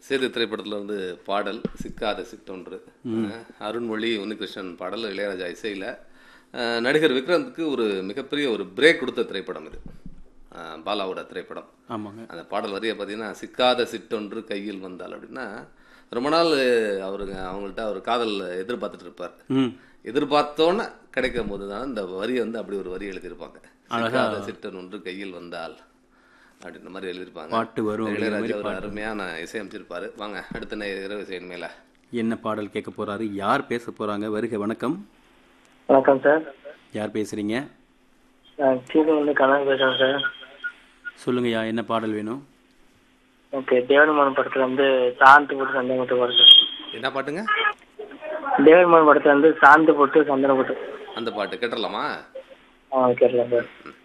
சேது திரைப்படத்தில் வந்து பாடல் சிக்காத சிட்டொன்று அஹ் அருண்மொழி உன்னிகிருஷ்ணன் பாடல் இளையராஜா இசையில் நடிகர் விக்ராந்துக்கு ஒரு மிகப்பெரிய ஒரு பிரேக் கொடுத்த திரைப்படம் இது அஹ் பாலாவோட திரைப்படம் ஆமாங்க அந்த பாடல் வரியை பார்த்தீங்கன்னா சிக்காத சிட்டொன்று கையில் வந்தால் அப்படின்னா ரொம்ப நாள் அவருங்க அவங்கள்ட்ட அவர் காதல் எதிர்பார்த்துட்டு இருப்பார் ம் எதிர்பார்த்தோன்னே கிடைக்கும் போது தான் இந்த வரி வந்து அப்படி ஒரு வரி எழுதியிருப்பாங்க சிக்காத சிட்டன் ஒன்று கையில் வந்தால் அப்படின்ற மாதிரி எழுதியிருப்பாங்க பாட்டு வரும் அப்படிங்கிற இளையராஜா மாதிரி ஒரு அருமையான இசையமைச்சிருப்பாரு வாங்க அடுத்த நே இரவு இசையின் மேல என்ன பாடல் கேட்க போறாரு யார் பேச போறாங்க வருக வணக்கம் வணக்கம் சார் யார் பேசுறீங்க நான் கீழே வந்து கனவு பேசுறேன் சார் சொல்லுங்கய்யா என்ன பாடல் வேணும் ஓகே தேவர்மன் படத்துல வந்து சாந்து போட்டு சந்தனம் போட்டு பாடு சார் என்ன பாட்டுங்க தேவர்மன் படத்துல வந்து சாந்து போட்டு சந்தனம் போட்டு அந்த பாட்டு கேட்டுடலாமா ஆ கேட்கலாம் சார் ம்.